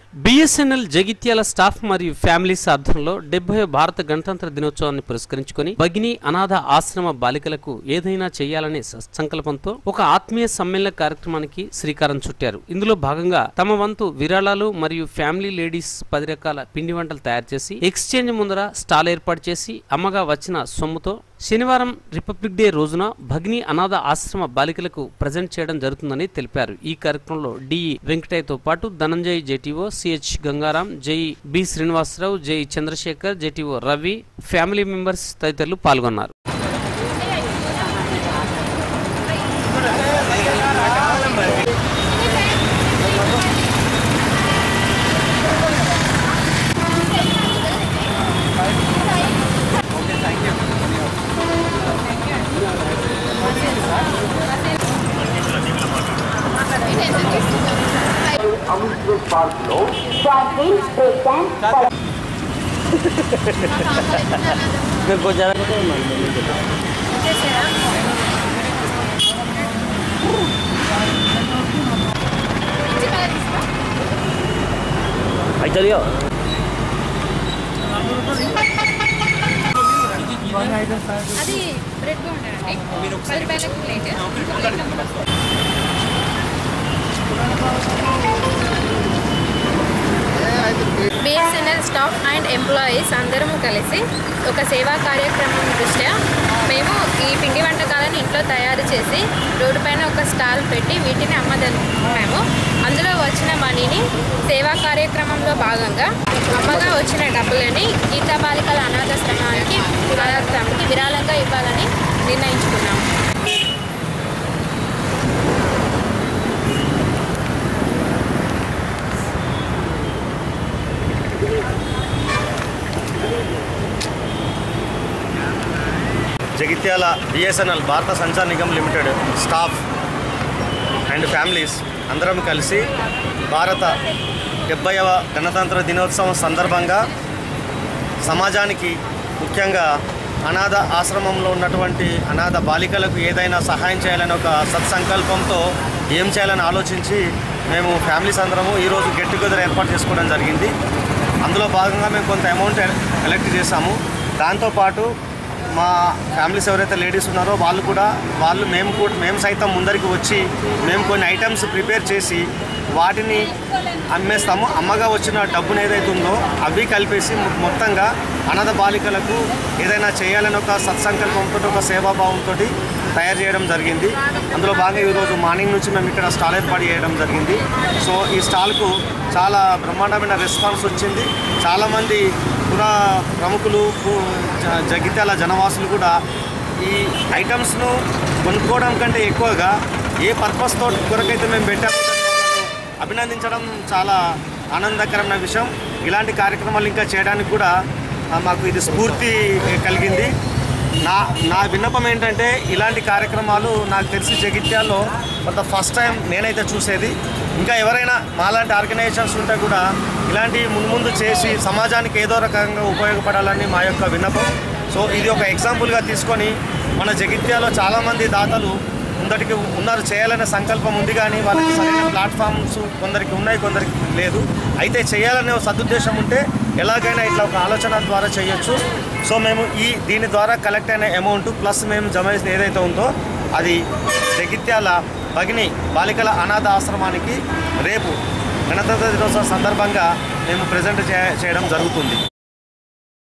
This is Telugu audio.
బిఎస్ఎన్ఎల్ జగిత్యాల స్టాఫ్ మరియు ఫ్యామిలీస్ ఆధ్వర్యంలో డెబ్బై భారత గణతంత్ర దినోత్సవాన్ని పురస్కరించుకొని భగిని అనాథ ఆశ్రమ బాలికలకు ఏదైనా చేయాలనే స- సంకల్పంతో ఒక ఆత్మీయ సమ్మేళన కార్యక్రమానికి శ్రీకారం చుట్టారు ఇందులో భాగంగా తమ వంతు విరాళాలు మరియు ఫ్యామిలీ లేడీస్ పది రకాల పిండి వంటలు తయారు చేసి ఎక్స్చేంజ్ ముందర స్టాల్ ఏర్పాటు చేసి అమ్మగా వచ్చిన సొమ్ముతో శనివారం రిపబ్లిక్ డే రోజున భగిని అనాథ ఆశ్రమ బాలికలకు ప్రజెంట్ చేయడం జరుగుతుందని తెలిపారు ఈ కార్యక్రమంలో డిఈ వెంకటయ్యతో పాటు ధనంజయ్ జేటీఓ సిహెచ్ గంగారాం జై B Srinivasarao Jai Chandrashekar JTO Ravi family members తదితరులు పాల్గొన్నారు అమ్యూజ్మెంట్ పార్క్ లో Franklin Break Dance అది బ్రెడ్ ఉండండి పది రూపాయలకు plate BSNL staff and employees అందరము కలిసి ఒక సేవా కార్యక్రమం దృష్ట్యా మేము ఈ పిండి వంటకాలను ఇంట్లో తయారు చేసి రోడ్డు పైన ఒక స్టాల్ పెట్టి వీటిని అమ్మదనుకున్నాము అందులో వచ్చిన మనీని సేవా కార్యక్రమంలో భాగంగా అమ్మగా వచ్చిన డబ్బులని గీతా బాలికల అనాథాశ్రమానికి అనాథాశ్రమానికి విరాళంగా ఇవ్వాలని నిర్ణయించుకున్నాము Jagtial BSNL Bharat Sanchar Nigam limited staff and families అందరం కలిసి భారత డెబ్బైవ గణతంత్ర దినోత్సవం సందర్భంగా సమాజానికి ముఖ్యంగా అనాథ ఆశ్రమంలో ఉన్నటువంటి అనాథ బాలికలకు ఏదైనా సహాయం చేయాలని ఒక సత్సంకల్పంతో ఏం చేయాలని ఆలోచించి మేము ఫ్యామిలీస్ అందరము ఈరోజు గెట్ టుగెదర్ ఏర్పాటు చేసుకోవడం జరిగింది అందులో భాగంగా మేము కొంత అమౌంట్ ఎలక్ట్ చేశాము దాంతోపాటు మా ఫ్యామిలీస్ ఎవరైతే లేడీస్ ఉన్నారో వాళ్ళు కూడా వాళ్ళు మేము కూడా మేము సైతం ముందరికి వచ్చి మేము కొన్ని ఐటమ్స్ ప్రిపేర్ చేసి వాటిని అమ్మేస్తాము అమ్మగా వచ్చిన డబ్బును ఏదైతే ఉందో అవి కలిపేసి మొ- మొత్తంగా అనాథ బాలికలకు ఏదైనా చేయాలని ఒక సత్సంకల్పంతో ఒక సేవాభావంతో తయారు చేయడం జరిగింది అందులో భాగంగా ఈరోజు మార్నింగ్ నుంచి మేము ఇక్కడ స్టాల్ ఏర్పాటు చేయడం జరిగింది సో ఈ స్టాల్కు చాలా బ్రహ్మాండమైన రెస్పాన్స్ వచ్చింది చాలామంది పురా ప్రముఖులు పు- జ- జగిత్యాల జనవాసులు కూడా ఈ ఐటమ్స్ను కొనుక్కోవడం కంటే ఎక్కువగా ఏ పర్పస్తో కొరకైతే మేము పెట్టామో దాన్ని వాళ్ళను అభినందించడం చాలా ఆనందకరమైన విషయం ఇలాంటి కార్యక్రమాలు ఇంకా చేయడానికి కూడా ఆ, మాకు ఇది స్ఫూర్తి కలిగింది నా నా విన్నపం ఏంటంటే ఇలాంటి కార్యక్రమాలు నాకు తెలిసి జగిత్యాల్లో కొంత ఫస్ట్ టైం నేనైతే చూసేది ఇంకా ఎవరైనా మాలాంటి ఆర్గనైజేషన్స్ ఉంటే కూడా ఇలాంటి మున్ముందు చేసి సమాజానికి ఏదో రకంగా ఉపయోగపడాలని మా యొక్క విన్నపం సో ఇది ఒక ఎగ్జాంపుల్గా తీసుకొని మన జగిత్యాలో చాలామంది దాతలు ముందటికి ఉన్నారు చేయాలనే సంకల్పం ఉంది కానీ వాళ్ళకి సరైన ప్లాట్ఫామ్స్ కొందరికి ఉన్నాయి కొందరికి లేదు అయితే చేయాలనే ఒక సదుద్దేశం ఉంటే ఎలాగైనా ఇట్లా ఒక ఆలోచన ద్వారా చేయొచ్చు సో మేము ఈ దీని ద్వారా కలెక్ట్ అయిన అమౌంట్ ప్లస్ మేము జమ చేసిన ఏదైతే ఉందో అది జగిత్యాల భగిని బాలికల అనాథ ఆశ్రమానికి రేపు గణతంత్ర దినోత్సవం సందర్భంగా మేము ప్రజెంట్ చేయడం జరుగుతుంది